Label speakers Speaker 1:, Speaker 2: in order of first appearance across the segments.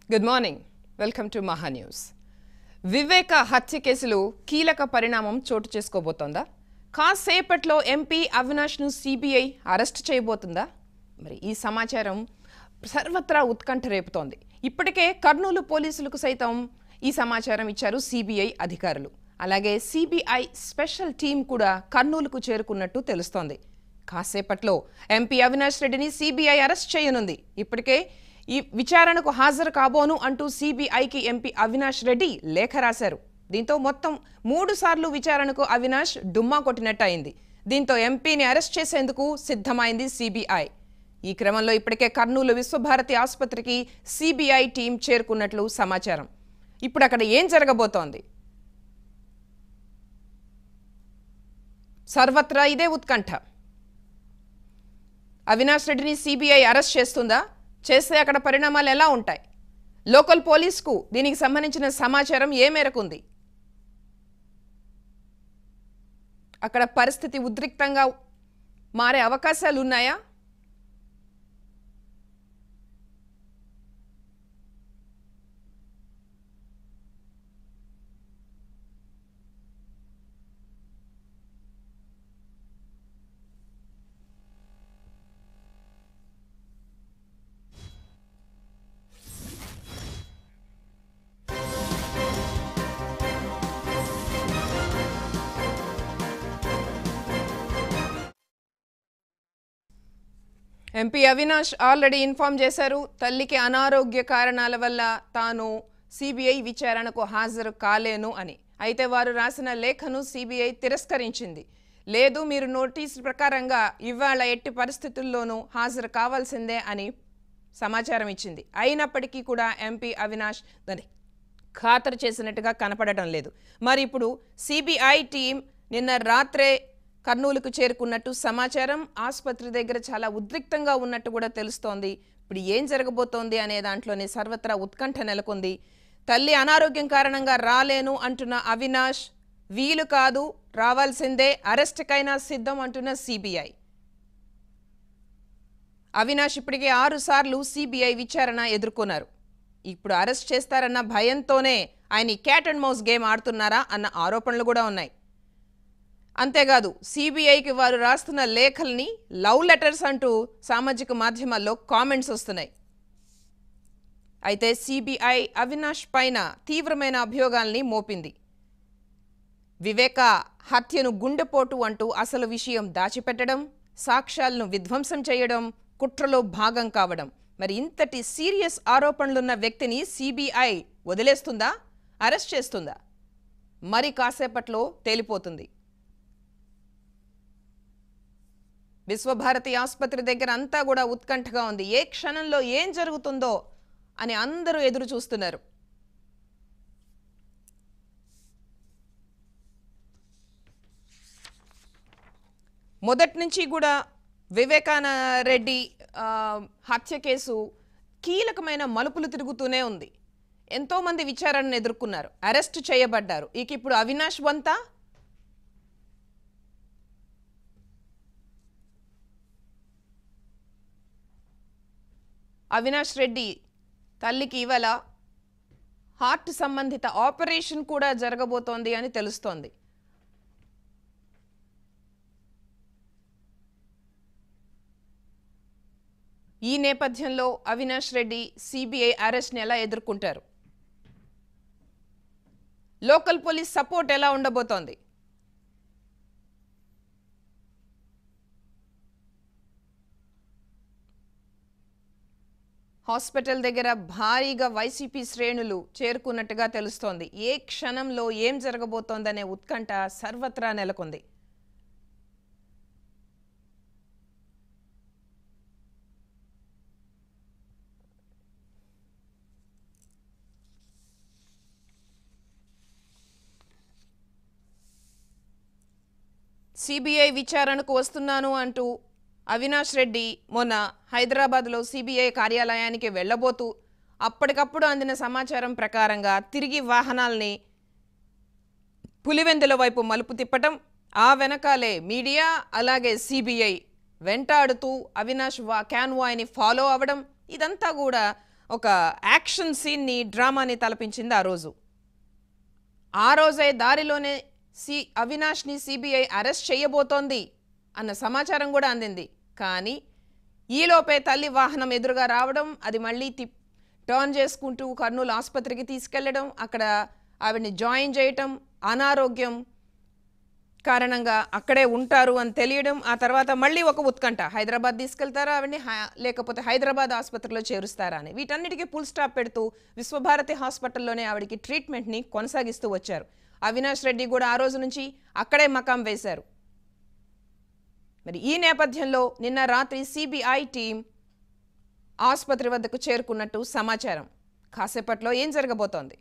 Speaker 1: good morning welcome to Maha News Viveka హత్య కేసులో కీలక పరిణామం చోటు చేసుకోబోతోందా కాసేపట్లో ఎంపీ అవినాష్ను సిబిఐ అరెస్ట్ చేయబోతుందా మరి ఈ సమాచారం సర్వత్రా ఉత్కంఠ రేపుతోంది ఇప్పటికే కర్నూలు పోలీసులకు సైతం ఈ సమాచారం ఇచ్చారు సిబిఐ అధికారులు అలాగే సిబిఐ స్పెషల్ టీం కూడా కర్నూలుకు చేరుకున్నట్టు తెలుస్తోంది కాసేపట్లో ఎంపీ అవినాష్ రెడ్డిని సిబిఐ అరెస్ట్ చేయనుంది ఇప్పటికే ఈ విచారణకు హాజరు కాబోను అంటూ సిబిఐకి ఎంపీ అవినాష్ రెడ్డి లేఖ రాశారు దీంతో మొత్తం మూడు సార్లు విచారణకు అవినాష్ డుమ్మా కొట్టినట్టు అయింది దీంతో ఎంపీని అరెస్ట్ చేసేందుకు సిద్ధమైంది సిబిఐ ఈ క్రమంలో ఇప్పటికే కర్నూలు విశ్వభారతి ఆసుపత్రికి సిబిఐ టీం చేరుకున్నట్లు సమాచారం ఇప్పుడు అక్కడ ఏం జరగబోతోంది సర్వత్రా ఇదే ఉత్కంఠ అవినాష్ రెడ్డిని సిబిఐ అరెస్ట్ చేస్తుందా చేస్తే అక్కడ పరిణామాలు ఎలా ఉంటాయి లోకల్ పోలీస్కు దీనికి సంబంధించిన సమాచారం ఏ మేరకు ఉంది అక్కడ పరిస్థితి ఉద్రిక్తంగా మారే అవకాశాలు ఉన్నాయా ఎంపీ అవినాష్ ఆల్రెడీ ఇన్ఫార్మ్ చేశారు తల్లికి అనారోగ్య కారణాల వల్ల తాను సిబిఐ విచారణకు హాజరు కాలేను అని అయితే వారు రాసిన లేఖను సిబిఐ తిరస్కరించింది లేదు మీరు నోటీసు ప్రకారంగా ఇవాళ ఎట్టి పరిస్థితుల్లోనూ హాజరు కావాల్సిందే అని సమాచారం ఇచ్చింది అయినప్పటికీ కూడా ఎంపీ అవినాష్ దాన్ని ఖాతరు చేసినట్టుగా కనపడటం లేదు మరి ఇప్పుడు సిబిఐ టీం నిన్న రాత్రే కర్నూలుకు చేరుకున్నట్టు సమాచారం ఆసుపత్రి దగ్గర చాలా ఉద్రిక్తంగా ఉన్నట్టు కూడా తెలుస్తోంది ఇప్పుడు ఏం జరగబోతోంది అనే దాంట్లోనే సర్వత్రా ఉత్కంఠ నెలకొంది తల్లి అనారోగ్యం కారణంగా రాలేను అంటున్న అవినాష్ వీలు కాదు రావాల్సిందే అరెస్ట్కైనా సిద్ధం అంటున్న సిబిఐ అవినాష్ ఇప్పటికే ఆరు సార్లు సిబిఐ విచారణ ఎదుర్కొన్నారు ఇప్పుడు అరెస్ట్ చేస్తారన్న భయంతోనే ఆయన ఈ క్యాట్ అండ్ మౌస్ గేమ్ ఆడుతున్నారా అన్న ఆరోపణలు కూడా ఉన్నాయి అంతేకాదు సిబిఐకి వారు రాస్తున్న లేఖల్ని లవ్ లెటర్స్ అంటూ సామాజిక మాధ్యమాల్లో కామెంట్స్ వస్తున్నాయి అయితే సిబిఐ అవినాష్ పైన తీవ్రమైన అభియోగాల్ని మోపింది వివేక హత్యను గుండెపోటు అంటూ అసలు విషయం దాచిపెట్టడం సాక్ష్యాలను విధ్వంసం చేయడం కుట్రలో భాగం కావడం మరి ఇంతటి సీరియస్ ఆరోపణలున్న వ్యక్తిని సిబిఐ వదిలేస్తుందా అరెస్ట్ చేస్తుందా మరి కాసేపట్లో తేలిపోతుంది విశ్వభారతి ఆసుపత్రి దగ్గర అంతా కూడా ఉత్కంఠగా ఉంది ఏ క్షణంలో ఏం జరుగుతుందో అని అందరూ ఎదురు చూస్తున్నారు మొదటి నుంచి కూడా వివేకాన రెడ్డి ఆ, హత్య కేసు కీలకమైన మలుపులు తిరుగుతూనే ఉంది ఎంతోమంది విచారణను ఎదుర్కొన్నారు అరెస్ట్ చేయబడ్డారు ఇక ఇప్పుడు అవినాష్ వంతా అవినాష్ రెడ్డి తల్లికి ఇవాళ హార్ట్ సంబంధిత ఆపరేషన్ కూడా జరగబోతోంది అని తెలుస్తోంది ఈ నేపథ్యంలో అవినాష్ రెడ్డి సిబిఐ అరెస్ట్ని ఎలా ఎదుర్కొంటారు లోకల్ పోలీస్ సపోర్ట్ ఎలా ఉండబోతోంది హాస్పిటల్ దగ్గర భారీగా వైసీపీ శ్రేణులు చేరుకున్నట్టుగా తెలుస్తోంది ఏ క్షణంలో ఏం జరగబోతోందనే ఉత్కంఠ సర్వత్రా నెలకొంది సిబిఐ విచారణకు వస్తున్నాను అంటూ అవినాష్ రెడ్డి మొన్న హైదరాబాద్లో సిబిఐ కార్యాలయానికి వెళ్ళబోతూ అప్పటికప్పుడు అందిన సమాచారం ప్రకారంగా తిరిగి వాహనాల్ని పులివెందుల వైపు మలుపు తిప్పటం ఆ వెనకాలే మీడియా అలాగే సిబిఐ వెంటాడుతూ అవినాష్ వా క్యాన్వాయ్ని ఫాలో అవ్వడం ఇదంతా కూడా ఒక యాక్షన్ సీన్ని డ్రామాని తలపించింది ఆ రోజు ఆ రోజే దారిలోనే సి అవినాష్ని సిబిఐ అరెస్ట్ చేయబోతోంది అన్న సమాచారం కూడా అందింది కానీ ఈలోపే తల్లి వాహనం ఎదురుగా రావడం అది మళ్ళీ తి టర్న్ చేసుకుంటూ కర్నూలు ఆసుపత్రికి తీసుకెళ్లడం అక్కడ ఆవిడ్ని జాయిన్ చేయటం అనారోగ్యం కారణంగా అక్కడే ఉంటారు అని తెలియడం ఆ తర్వాత మళ్ళీ ఒక ఉత్కంఠ హైదరాబాద్ తీసుకెళ్తారా ఆవిడ్ని హై- లేకపోతే హైదరాబాద్ ఆసుపత్రిలో చేరుస్తారా అని వీటన్నిటికీ ఫుల్ స్టాప్ పెడుతూ విశ్వభారతి హాస్పిటల్లోనే ఆవిడకి ట్రీట్మెంట్ని కొనసాగిస్తూ వచ్చారు అవినాష్ రెడ్డి కూడా ఆ రోజు నుంచి అక్కడే మకాం వేశారు మరి ఈ నేపథ్యంలో నిన్న రాత్రి సిబిఐ టీం ఆసుపత్రి వద్దకు చేరుకున్నట్టు సమాచారం కాసేపట్లో ఏం జరగబోతోంది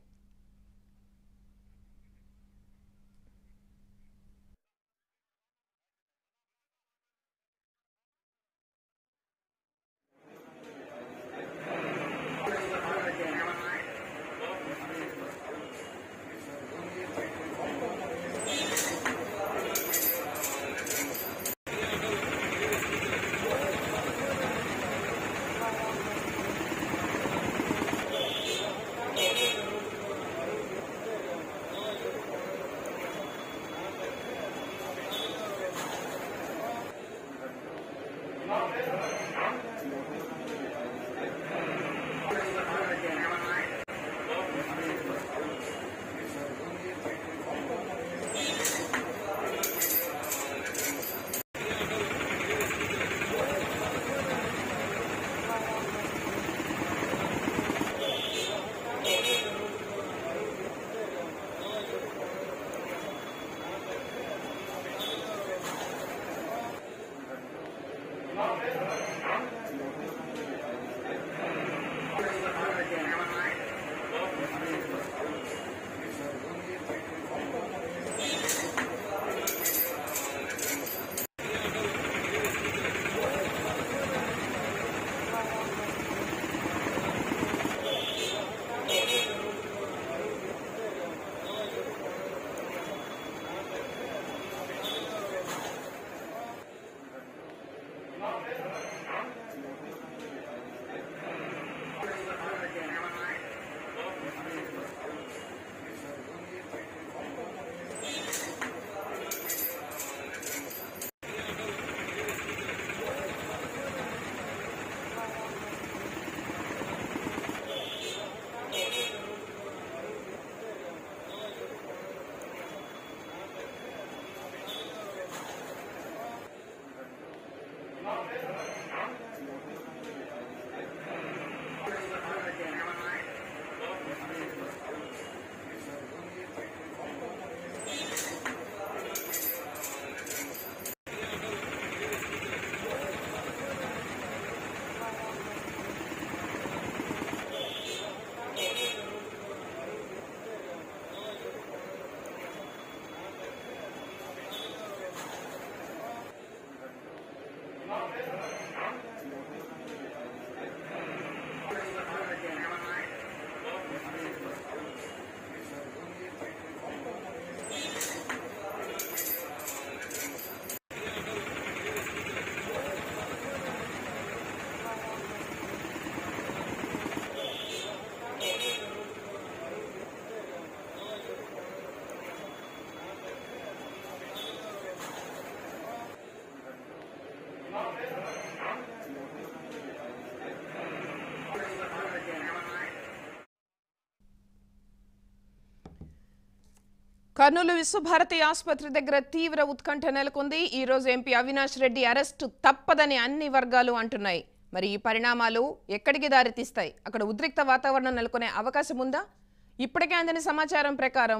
Speaker 1: కర్నూలు విశ్వభారతి ఆసుపత్రి దగ్గర తీవ్ర ఉత్కంఠ నెలకొంది ఈ రోజు ఎంపీ అవినాష్ రెడ్డి అరెస్టు తప్పదని అన్ని వర్గాలు అంటున్నాయి మరి ఈ పరిణామాలు ఎక్కడికి దారితీస్తాయి అక్కడ ఉద్రిక్త వాతావరణం నెలకొనే అవకాశం ఉందా ఇప్పటికే అందిన సమాచారం ప్రకారం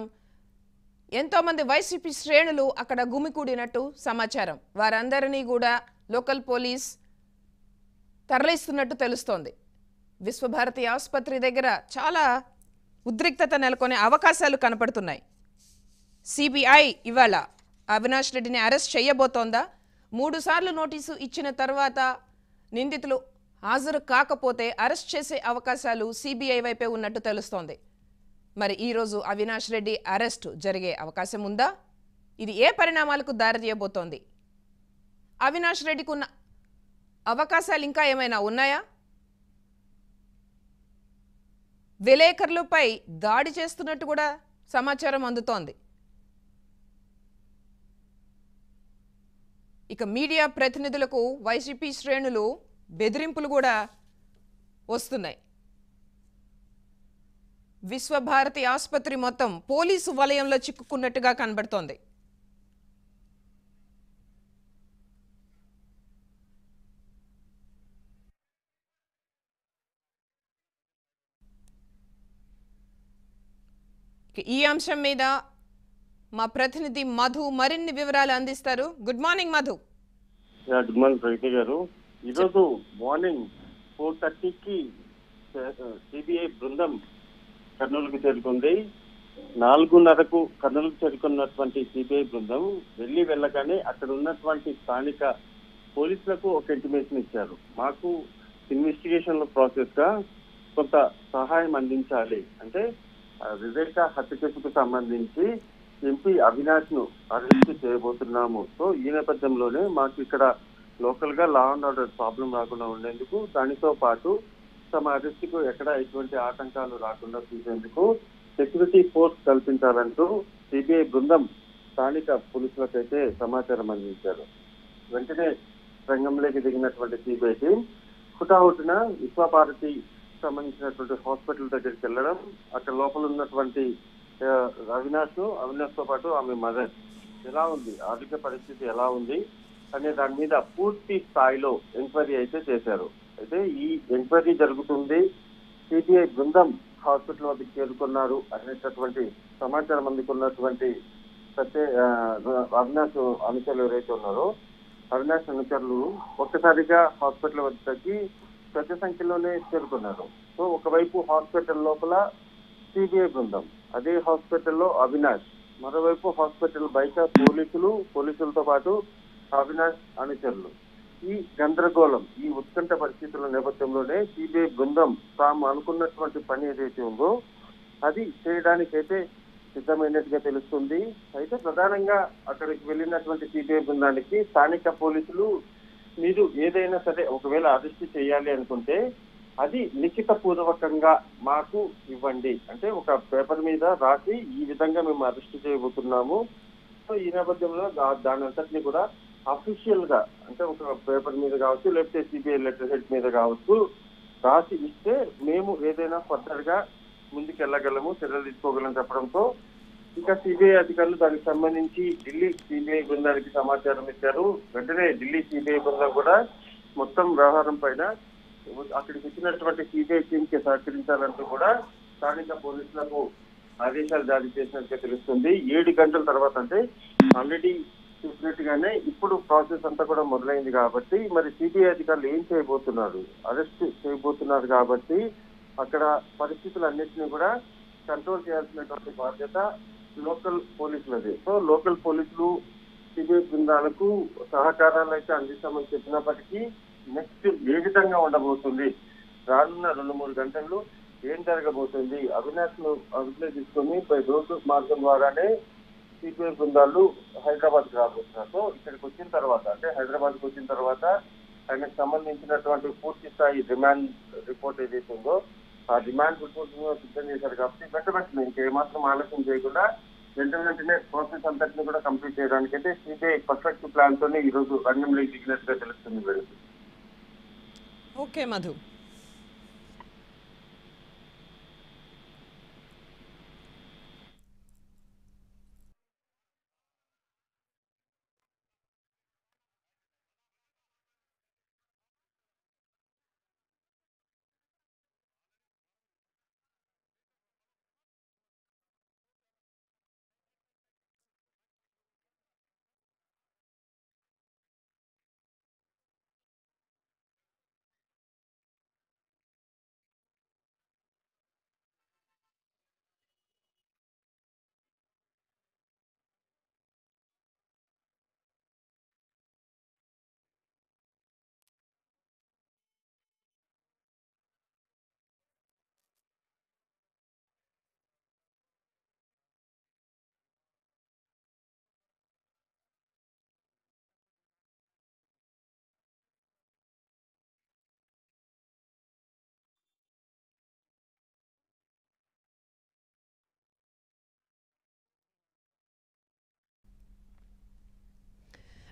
Speaker 1: ఎంతోమంది వైసీపీ శ్రేణులు అక్కడ గుమికూడినట్టు సమాచారం వారందరినీ కూడా లోకల్ పోలీస్ తరలిస్తున్నట్టు తెలుస్తోంది విశ్వభారతి ఆసుపత్రి దగ్గర చాలా ఉద్రిక్తత నెలకొనే అవకాశాలు కనపడుతున్నాయి సిబిఐ ఇవాళ అవినాష్ రెడ్డిని అరెస్ట్ చేయబోతోందా మూడు సార్లు నోటీసు ఇచ్చిన తర్వాత నిందితులు హాజరు కాకపోతే అరెస్ట్ చేసే అవకాశాలు సిబిఐ వైపే ఉన్నట్టు తెలుస్తోంది మరి ఈరోజు అవినాష్ రెడ్డి అరెస్టు జరిగే అవకాశం ఉందా ఇది ఏ పరిణామాలకు దారితీయబోతోంది అవినాష్ రెడ్డికి ఉన్న అవకాశాలు ఇంకా ఏమైనా ఉన్నాయా విలేకరులపై దాడి చేస్తున్నట్టు కూడా సమాచారం అందుతోంది ఇక మీడియా ప్రతినిధులకు వైసీపీ శ్రేణులు బెదిరింపులు కూడా వస్తున్నాయి విశ్వభారతి ఆసుపత్రి మొత్తం పోలీసు వలయంలో చిక్కుకున్నట్టుగా కనబడుతోంది ఇక ఈ అంశం మీద మా ప్రతినిధి మధు మరిన్ని వివరాలు అందిస్తారు good morning Madhu
Speaker 2: yeah, good morning Pragathi garu ఈరోజు మార్నింగ్ ఫోర్ థర్టీకి సిబిఐ బృందం కర్నూలుకు చేరుకుంది నాలుగున్నరకు కర్నూలుకు చేరుకున్నటువంటి సిబిఐ బృందం వెళ్ళి వెళ్ళగానే అక్కడ ఉన్నటువంటి స్థానిక పోలీసులకు ఒక ఇంటిమేషన్ ఇచ్చారు మాకు ఇన్వెస్టిగేషన్ ప్రాసెస్ గా కొంత సహాయం అందించాలి అంటే ఆ, వివేక హత్య కేసుకు సంబంధించి ఎంపీ అవినాష్ ను అరెస్ట్ చేయబోతున్నాము సో ఈ నేపథ్యంలోనే మాకు ఇక్కడ లోకల్ గా లా అండ్ ఆర్డర్ ప్రాబ్లం రాకుండా ఉండేందుకు దానితో పాటు తమ అరెస్ట్ కు ఎక్కడ ఎటువంటి ఆటంకాలు రాకుండా చూసేందుకు సెక్యూరిటీ ఫోర్స్ కల్పించాలంటూ సిబిఐ బృందం స్థానిక పోలీసులకైతే సమాచారం అందించారు వెంటనే రంగంలోకి దిగినటువంటి సిబిఐ టీం హుటాహుటిన విశ్వభారతి సంబంధించినటువంటి హాస్పిటల్ దగ్గరికి వెళ్ళడం అక్కడ లోపల ఉన్నటువంటి ఆ, అవినాష్ అవినాష్ తో పాటు ఆమె మదర్ ఎలా ఉంది ఆర్థిక పరిస్థితి ఎలా ఉంది అనే దాని మీద పూర్తి స్థాయిలో ఎంక్వైరీ అయితే చేశారు అయితే ఈ ఎంక్వైరీ జరుగుతుంది సిబిఐ బృందం హాస్పిటల్ వద్దకు చేరుకున్నారు అనేటటువంటి సమాచారం అందుకున్నటువంటి సత్య ఆ, అవినాష్ అనుచరులు ఎవరైతే ఉన్నారో అవినాష్ అనుచరులు ఒక్కసారిగా హాస్పిటల్ వద్దకి పెద్ద సంఖ్యలోనే చేరుకున్నారు సో ఒకవైపు హాస్పిటల్ లోపల సిబిఐ బృందం అదే హాస్పిటల్లో అవినాష్ మరోవైపు హాస్పిటల్ బయట పోలీసులు పోలీసులతో పాటు అవినాష్ అనుచరులు ఈ గందరగోళం ఈ ఉత్కంఠ పరిస్థితుల నేపథ్యంలోనే సిబిఐ బృందం తాము అనుకున్నటువంటి పని ఏదైతే ఉందో అది చేయడానికైతే సిద్ధమైనట్టుగా తెలుస్తుంది అయితే ప్రధానంగా అక్కడికి వెళ్ళినటువంటి సిబిఐ బృందానికి స్థానిక పోలీసులు మీరు ఏదైనా సరే ఒకవేళ అరెస్ట్ చేయాలి అనుకుంటే అది లిఖిత పూర్వకంగా మాకు ఇవ్వండి అంటే ఒక పేపర్ మీద రాసి ఈ విధంగా మేము అరెస్ట్ చేయబోతున్నాము సో ఈ నేపథ్యంలో దా- దాని అంతటిని కూడా అఫీషియల్ గా అంటే ఒక పేపర్ మీద కావచ్చు లేకపోతే సిబిఐ లెటర్ హెడ్ మీద కావచ్చు రాసి ఇస్తే మేము ఏదైనా ఫర్దర్ గా ముందుకు వెళ్ళగలము చర్యలు తీసుకోగలం చెప్పడంతో ఇంకా సిబిఐ అధికారులు దానికి సంబంధించి ఢిల్లీ సిబిఐ బృందానికి సమాచారం ఇచ్చారు వెంటనే ఢిల్లీ సిబిఐ బృందం కూడా మొత్తం వ్యవహారం పైన అక్కడికి వచ్చినటువంటి సిబిఐ టీమ్ కి సహకరించాలంటూ కూడా స్థానిక పోలీసులకు ఆదేశాలు జారీ చేసినట్టుగా తెలుస్తుంది ఏడు గంటల తర్వాత అంటే ఆల్రెడీ చెప్పినట్టుగానే ఇప్పుడు ప్రాసెస్ అంతా కూడా మొదలైంది కాబట్టి మరి సిబిఐ అధికారులు ఏం చేయబోతున్నారు అరెస్ట్ చేయబోతున్నారు కాబట్టి అక్కడ పరిస్థితులన్నింటినీ కూడా కంట్రోల్ చేయాల్సినటువంటి బాధ్యత లోకల్ పోలీసులది సో లోకల్ పోలీసులు సిబిఐ బృందాలకు సహకారాలు అయితే అందిస్తామని చెప్పినప్పటికీ నెక్స్ట్ ఏ విధంగా ఉండబోతుంది రానున్న రెండు మూడు గంటల్లో ఏం జరగబోతుంది అవినాష్ ను అదుపులో తీసుకొని పై రోడ్డు మార్గం ద్వారానే సిబిఐ బృందాలు హైదరాబాద్ కి రాబోతున్నారు సో ఇక్కడికి వచ్చిన తర్వాత అంటే హైదరాబాద్ కి వచ్చిన తర్వాత ఆయనకు సంబంధించినటువంటి పూర్తి స్థాయి డిమాండ్ రిపోర్ట్ ఏదైతే ఉందో ఆ డిమాండ్ రిపోర్ట్ సిద్ధం చేశారు కాబట్టి వెంట వెంటనే ఇంకేమాత్రం ఆలస్యం చేయకుండా వెంట వెంటనే ప్రాసెస్ అంతటిని కూడా కంప్లీట్ చేయడానికి అయితే సిబిఐ పర్ఫెక్ట్ ప్లాన్ తోనే ఈ రోజు రంగంలోకి దిగినట్టుగా తెలుస్తుంది మేడం
Speaker 1: ఓకే మధు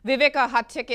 Speaker 1: వివేక హత్య కేసు